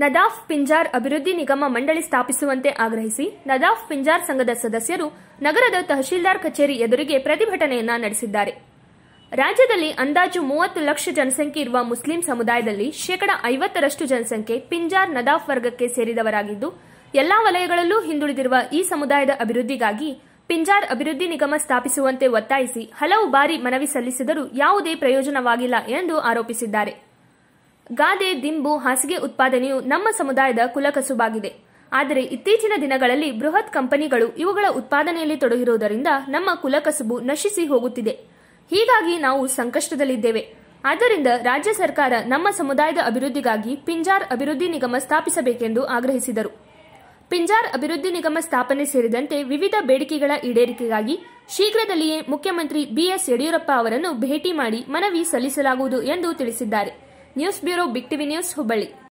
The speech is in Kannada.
ನದಾಫ್ ಪಿಂಜಾರ್ ಅಭಿವೃದ್ಧಿ ನಿಗಮ ಮಂಡಳಿ ಸ್ಥಾಪಿಸುವಂತೆ ಆಗ್ರಹಿಸಿ ನದಾಫ್ ಪಿಂಜಾರ್ ಸಂಘದ ಸದಸ್ಯರು ನಗರದ ತಹಶೀಲ್ದಾರ್ ಕಚೇರಿ ಎದುರಿಗೆ ಪ್ರತಿಭಟನೆಯನ್ನ ನಡೆಸಿದ್ದಾರೆ ರಾಜ್ಯದಲ್ಲಿ ಅಂದಾಜು ಮೂವತ್ತು ಲಕ್ಷ ಜನಸಂಖ್ಯೆ ಇರುವ ಮುಸ್ಲಿಂ ಸಮುದಾಯದಲ್ಲಿ ಶೇಕಡ ಐವತ್ತರಷ್ಟು ಜನಸಂಖ್ಯೆ ಪಿಂಜಾರ್ ನದಾಫ್ ವರ್ಗಕ್ಕೆ ಸೇರಿದವರಾಗಿದ್ದು ಎಲ್ಲಾ ವಲಯಗಳಲ್ಲೂ ಹಿಂದುಳಿದಿರುವ ಈ ಸಮುದಾಯದ ಅಭಿವೃದ್ಧಿಗಾಗಿ ಪಿಂಜಾರ್ ಅಭಿವೃದ್ಧಿ ನಿಗಮ ಸ್ಥಾಪಿಸುವಂತೆ ಒತ್ತಾಯಿಸಿ ಹಲವು ಬಾರಿ ಮನವಿ ಸಲ್ಲಿಸಿದರೂ ಯಾವುದೇ ಪ್ರಯೋಜನವಾಗಿಲ್ಲ ಎಂದು ಆರೋಪಿಸಿದ್ದಾರೆ ಗಾದೆ ದಿಂಬು ಹಾಸಿಗೆ ಉತ್ಪಾದನೆಯು ನಮ್ಮ ಸಮುದಾಯದ ಕುಲಕಸುಬಾಗಿದೆ ಆದರೆ ಇತ್ತೀಚಿನ ದಿನಗಳಲ್ಲಿ ಬೃಹತ್ ಕಂಪನಿಗಳು ಇವುಗಳ ಉತ್ಪಾದನೆಯಲ್ಲಿ ತೊಡಗಿರುವುದರಿಂದ ನಮ್ಮ ಕುಲಕಸುಬು ನಶಿಸಿ ಹೋಗುತ್ತಿದೆ ಹೀಗಾಗಿ ನಾವು ಸಂಕಷ್ಟದಲ್ಲಿದ್ದೇವೆ ಆದ್ದರಿಂದ ರಾಜ್ಯ ಸರ್ಕಾರ ನಮ್ಮ ಸಮುದಾಯದ ಅಭಿವೃದ್ಧಿಗಾಗಿ ಪಿಂಜಾರ್ ಅಭಿವೃದ್ಧಿ ನಿಗಮ ಸ್ಥಾಪಿಸಬೇಕೆಂದು ಆಗ್ರಹಿಸಿದರು ಪಿಂಜಾರ್ ಅಭಿವೃದ್ಧಿ ನಿಗಮ ಸ್ಥಾಪನೆ ಸೇರಿದಂತೆ ವಿವಿಧ ಬೇಡಿಕೆಗಳ ಈಡೇರಿಕೆಗಾಗಿ ಶೀಘ್ರದಲ್ಲಿಯೇ ಮುಖ್ಯಮಂತ್ರಿ ಬಿಎಸ್ ಯಡಿಯೂರಪ್ಪ ಅವರನ್ನು ಭೇಟಿ ಮಾಡಿ ಮನವಿ ಸಲ್ಲಿಸಲಾಗುವುದು ಎಂದು ತಿಳಿಸಿದ್ದಾರೆ news bureau big TV news Hubballi